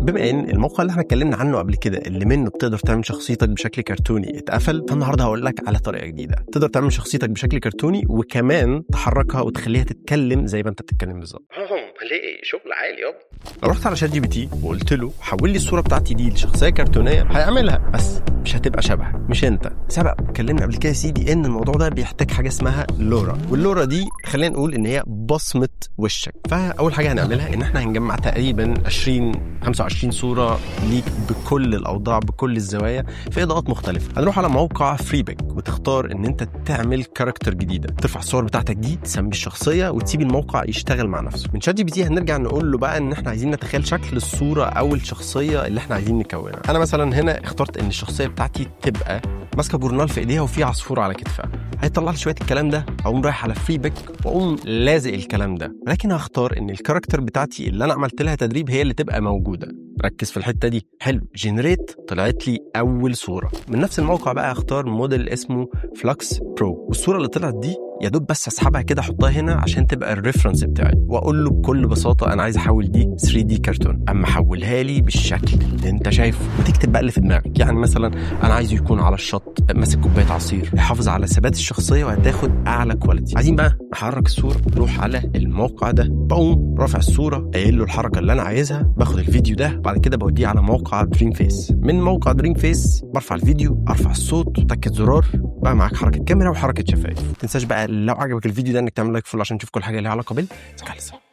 بما ان الموقع اللي احنا اتكلمنا عنه قبل كده اللي منه بتقدر تعمل شخصيتك بشكل كرتوني اتقفل فالنهارده هقول لك على طريقه جديده تقدر تعمل شخصيتك بشكل كرتوني وكمان تحركها وتخليها تتكلم زي ما انت بتتكلم بالظبط ليه شغل عالي يابا لو رحت على شات جي بي تي وقلت له حول لي الصوره بتاعتي دي لشخصيه كرتونيه هيعملها بس مش هتبقى شبهك مش انت سبق اتكلمنا قبل كده يا سيدي ان الموضوع ده بيحتاج حاجه اسمها لورا واللورا دي خلينا نقول ان هي بصمه وشك فاول حاجه هنعملها ان احنا هنجمع تقريبا 20 25 صوره ليك بكل الاوضاع بكل الزوايا في اضاءات مختلفه هنروح على موقع فريبك وتختار ان انت تعمل كاركتر جديده ترفع الصور بتاعتك دي تسمي الشخصيه وتسيب الموقع يشتغل مع نفسه من شات جي بي تي هنرجع نقول له بقى ان احنا عايزين نتخيل شكل الصوره او الشخصيه اللي احنا عايزين نكونها انا مثلا هنا اخترت ان الشخصيه بتاعتي تبقى ماسكه جورنال في ايديها وفي عصفوره على كتفها هيطلع لي شويه الكلام ده اقوم رايح على فريبك واقوم لازق الكلام ده ولكن هختار ان الكاركتر بتاعتي اللي انا عملت لها تدريب هي اللي تبقى موجوده ركز في الحته دي حلو جنريت طلعت لي اول صوره من نفس الموقع بقى هختار موديل اسمه فلكس برو والصوره اللي طلعت دي يا دوب بس اسحبها كده احطها هنا عشان تبقى الريفرنس بتاعي واقول له بكل بساطه انا عايز احول دي 3 دي كرتون اما حولها لي بالشكل اللي انت شايفه وتكتب بقى اللي في دماغك يعني مثلا انا عايزه يكون على الشط ماسك كوبايه عصير يحافظ على ثبات الشخصيه وهتاخد اعلى كواليتي عايزين بقى نحرك الصوره نروح على الموقع ده بقوم رافع الصوره قايل له الحركه اللي انا عايزها باخد الفيديو ده بعد كده بوديه على موقع دريم فيس من موقع دريم فيس برفع الفيديو ارفع الصوت تكت زرار بقى معاك حركه كاميرا وحركه شفايف ما تنساش بقى لو عجبك الفيديو ده انك تعمل لايك فول عشان تشوف كل حاجه ليها علاقه بالكالسيوم